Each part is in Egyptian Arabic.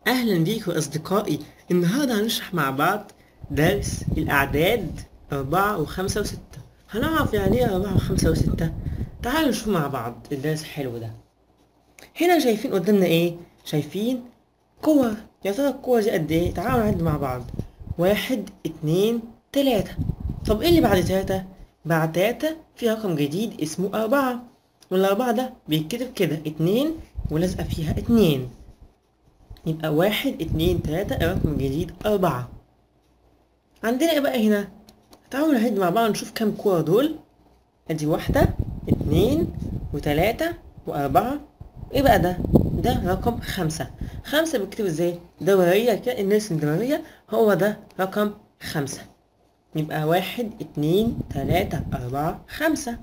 أهلا بيكم أصدقائي النهاردة هنشرح مع بعض درس الأعداد أربعة وخمسة وستة هنعرف يعني إيه أربعة وخمسة وستة تعالوا نشوف مع بعض الدرس الحلو ده هنا شايفين قدامنا إيه؟ شايفين كور يا ترى الكور دي قد إيه؟ تعالوا نعد مع بعض واحد اتنين تلاتة طب إيه اللي بعد تلاتة؟ بعد تلاتة في رقم جديد اسمه أربعة والأربعة ده بيتكتب كده اتنين ولازقة فيها اتنين يبقى واحد اتنين تلاتة الرقم الجديد أربعة عندنا ايه بقى هنا تعالوا نعد مع بعض نشوف كام كورة دول ادي واحدة اتنين وتلاتة وأربعة ايه بقى ده ده رقم خمسة خمسة بنكتب ازاي دورية كده نرسم دورية هو ده رقم خمسة يبقى واحد اتنين تلاتة أربعة خمسة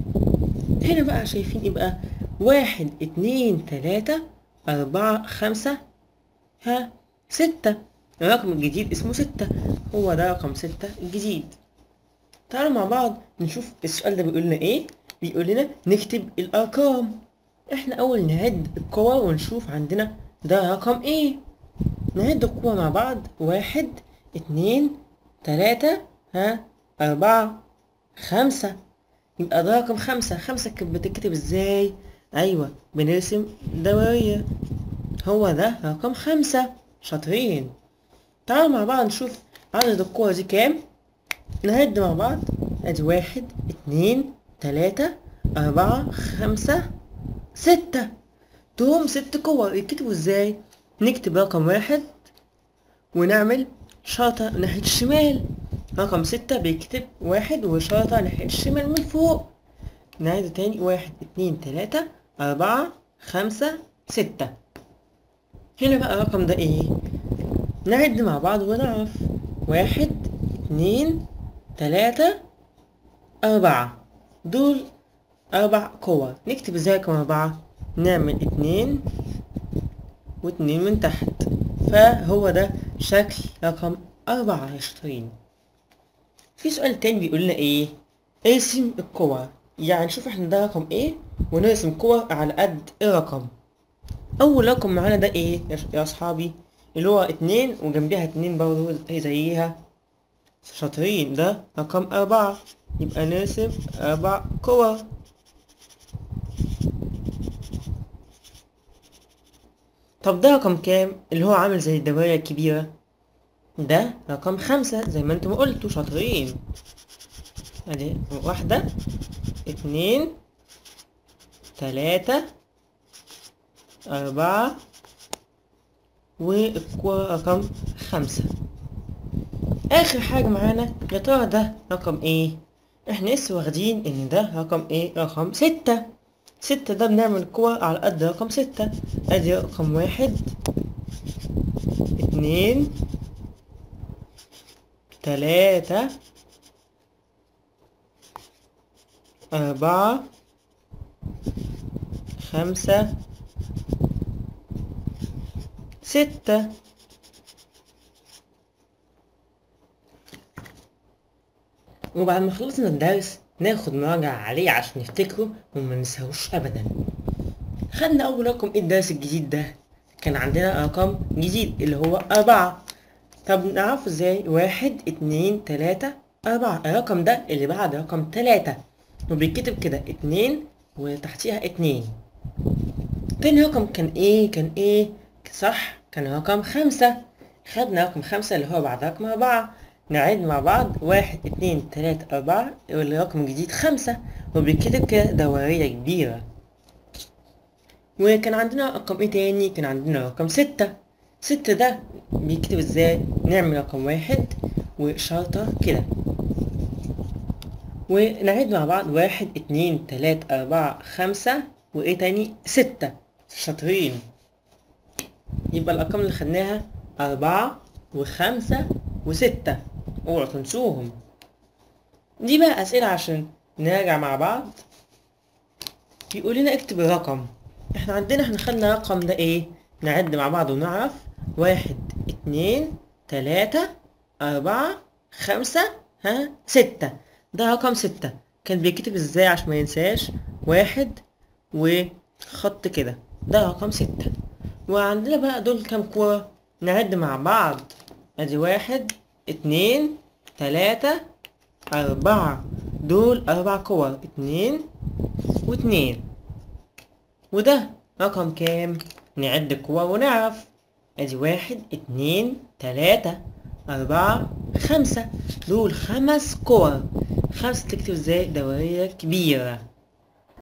هنا بقى شايفين يبقى واحد اتنين تلاتة أربعة خمسة ها ستة الرقم الجديد اسمه ستة هو ده رقم ستة الجديد تعالوا مع بعض نشوف السؤال ده بيقول لنا ايه بيقول لنا نكتب الأرقام احنا أول نعد القوى ونشوف عندنا ده رقم ايه نعد القوى مع بعض واحد اتنين تلاتة ها أربعة خمسة يبقى ده رقم خمسة خمسة كانت بتتكتب ازاي أيوة بنرسم دورية هو ده رقم خمسة شاطرين تعالوا مع بعض نشوف عدد الكور دي كام نعد مع بعض ادي واحد اتنين تلاتة أربعة خمسة ستة توم ست كور يتكتبوا ازاي نكتب رقم واحد ونعمل شرطة ناحية الشمال رقم ستة بيكتب واحد وشرطة ناحية الشمال من فوق نعيد تاني واحد اتنين تلاتة أربعة خمسة ستة هنا بقى الرقم ده ايه نعد مع بعض ونعرف واحد اتنين تلاتة أربعة دول أربع كور نكتب ازاي رقم أربعة نعمل اتنين واتنين من تحت فهو ده شكل رقم أربعة يا شاطرين في سؤال تاني بيقول لنا ايه ارسم الكور يعني نشوف احنا ده رقم ايه ونرسم كور على قد الرقم اول رقم معانا ده ايه يا ش- يا اصحابي اللي هو اتنين وجنبيها اتنين برضه هي زيها شاطرين ده رقم اربعة يبقى نرسم اربع كور طب ده رقم كام اللي هو عامل زي الدوائر الكبيرة ده رقم خمسة زي ما انتم قلتوا شاطرين ادي واحدة اتنين تلاتة أربعة والكورة رقم خمسة آخر حاجة معانا يا ترى ده رقم ايه؟ احنا لسه واخدين ان ده رقم ايه؟ رقم ستة ستة ده بنعمل كور على قد رقم ستة ادي رقم واحد اتنين تلاتة أربعة خمسة ستة وبعد ما خلصنا الدرس ناخد مراجعة عليه عشان نفتكره وما ننساهوش أبدا خدنا أول رقم إيه الدرس الجديد ده كان عندنا رقم جديد اللي هو أربعة طب نعرفه ازاي واحد اتنين تلاتة أربعة الرقم ده اللي بعد رقم تلاتة وبيتكتب كده اتنين وتحتيها اتنين تاني رقم كان ايه كان ايه صح كان رقم خمسة خدنا رقم خمسة اللي هو بعد رقم أربعة نعد مع بعض واحد اتنين تلاتة أربعة والرقم الجديد خمسة وبيتكتب كده دورية كبيرة وكان عندنا رقم ايه تاني كان عندنا رقم ستة ستة ده بيكتب ازاي نعمل رقم واحد وشرطة كده ونعد مع بعض واحد اتنين تلاتة أربعة خمسة وإيه تاني ستة شاطرين يبقى الأرقام اللي خدناها أربعة وخمسة وستة اوعوا تنسوهم دي بقى أسئلة عشان نراجع مع بعض بيقول لنا اكتب الرقم احنا عندنا احنا خدنا الرقم ده ايه نعد مع بعض ونعرف واحد اتنين تلاتة أربعة خمسة ها ستة ده رقم ستة كان بيكتب ازاي عشان ما ينساش واحد وخط كده ده رقم ستة وعندنا بقى دول كام كورة نعد مع بعض ادي واحد اتنين تلاتة أربعة دول أربع كور اتنين واتنين وده رقم كام نعد الكور ونعرف ادي واحد اتنين تلاتة أربعة خمسة دول خمس كور خمسة تكتب ازاي دورية كبيرة